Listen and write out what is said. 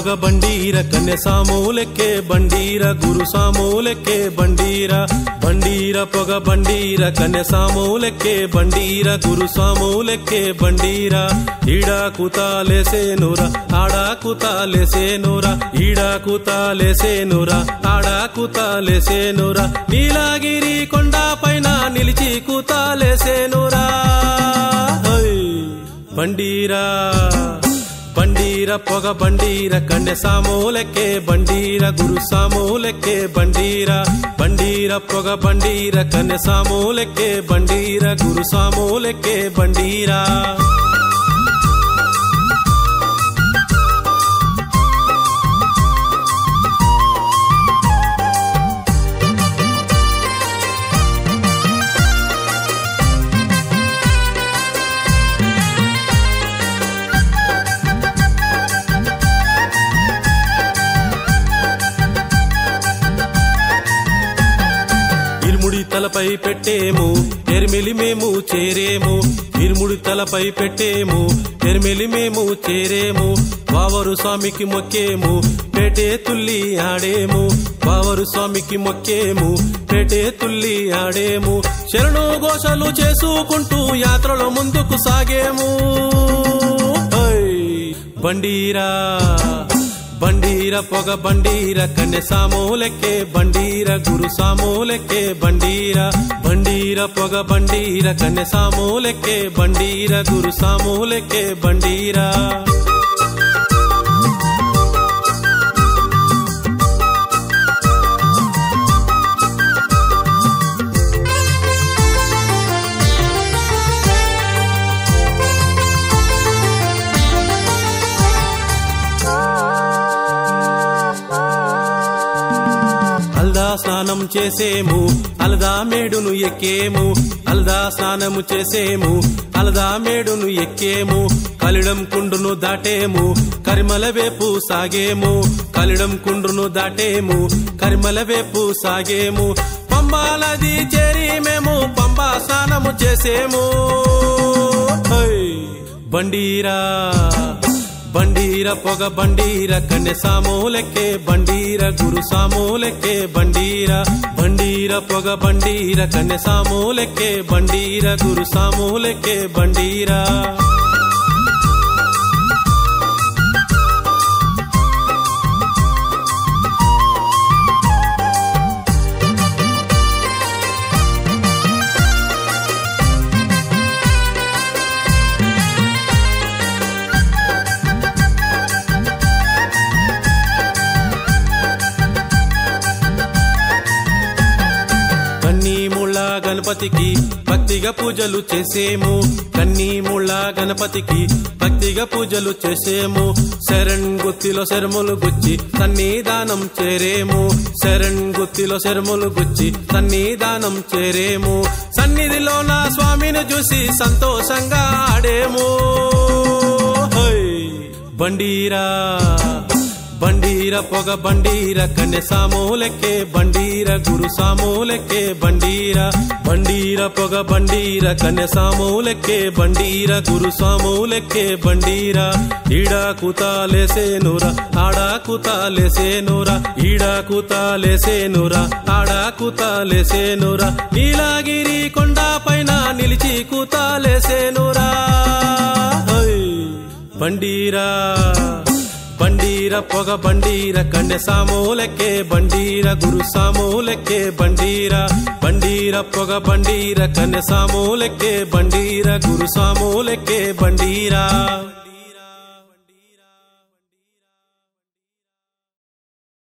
పొగ బండీర కన్య సామూలెక్కే బండీర గురు సామూలెక్కే బండీర బండీర పొగ బండీర కన్య సామూలెక్కే బండీర గురు సామూలెక్కే బండీర ఈడా కుతాలేసేనురా ఆడా కుతాలేసేనురా ఈడా కుతాలేసేనురా ఆడా కుతాలేసేనురా నీలగిరి కొండ పైన నిలిచి కుతాలేసేనురా హై! బండీరా బండీర పొగ బండీర కన్య సామూలెక్కే బండీర గురు సామూలెక్కే బండీర బండీర పొగ బండీర కన్య సామూలెక్కే బండీర గురు సామూలెక్కే బండీరా ఇరుముడి తలపై పెట్టేము ఎరిమెలి మేము చేరేము ఇరుముడి తలపై పెట్టేము ఎరిమెలి మేము చేరేము బావరు స్వామికి మొక్కేము పేటే తుల్లి ఆడేము బావరు స్వామికి మొక్కేము పేటే తుల్లి ఆడేము శరణు ఘోషలు చేసుకుంటూ యాత్రలో ముందుకు సాగేము హై! బండీరా బండీర పొగ బండీర కన్య సామూలెక్కే బండీర గురు సామూలెక్కే బండీర బండీర పొగ బండీర కన్య సామూలెక్కే బండీర గురు సామూలెక్కే బండీరా అల్దా స్నానం చేసేము అలదా మేడును ఎక్కేము అల్దా స్నానము చేసేము అలదా మేడును ఎక్కేము కలిడం కుండును దాటేము కరిమల వేపు సాగేము కలిడం కుండును దాటేము కరిమల వేపు సాగేము పంబాలది చేరి మేము పంబా స్నానము చేసేము హై! బండీరా బండీర పొగ బండీర కన్య సామూలెక్కే బండీర గురు సామూలెక్కే బండీర బండీర పొగ బండీర కన్య సామూలెక్కే బండీర గురు సామూలెక్కే బండీరా కన్నీ ముళ్ళ గణపతికి భక్తిగా పూజలు చేసేము కన్నీ ముళ్ళ గణపతికి భక్తిగా పూజలు చేసేము శరణ్ గుత్తిలో శరములు గుచ్చి సన్నిధానం చేరేము శరణ్ గుత్తిలో శరములు గుచ్చి సన్నిధానం చేరేము సన్నిధిలో నా స్వామిని చూసి సంతోషంగా ఆడేము హై! బండీరా బండీర పొగ బండీర కన్య సామూలెక్కే బండీర గురు సామూలెక్కే బండీర బండీర పొగ బండీర కన్య సామూలెక్కే బండీర గురు సామూలెక్కే బండీర ఈడా కుతాలేసేనురా ఆడా కుతాలేసేనురా ఈడా కుతాలేసేనురా ఆడా కుతాలేసేనురా నీలగిరి కొండ పైన నిలిచి కుతాలేసేనురా హై! బండీరా బండీర పొగ బండీర కన్య సామూలెక్కే బండీర గురు సామూలెక్కే బండీర బండీర పొగ బండీర కన్య సామూలెక్కే బండీర గురు సామూలెక్కే బండీరా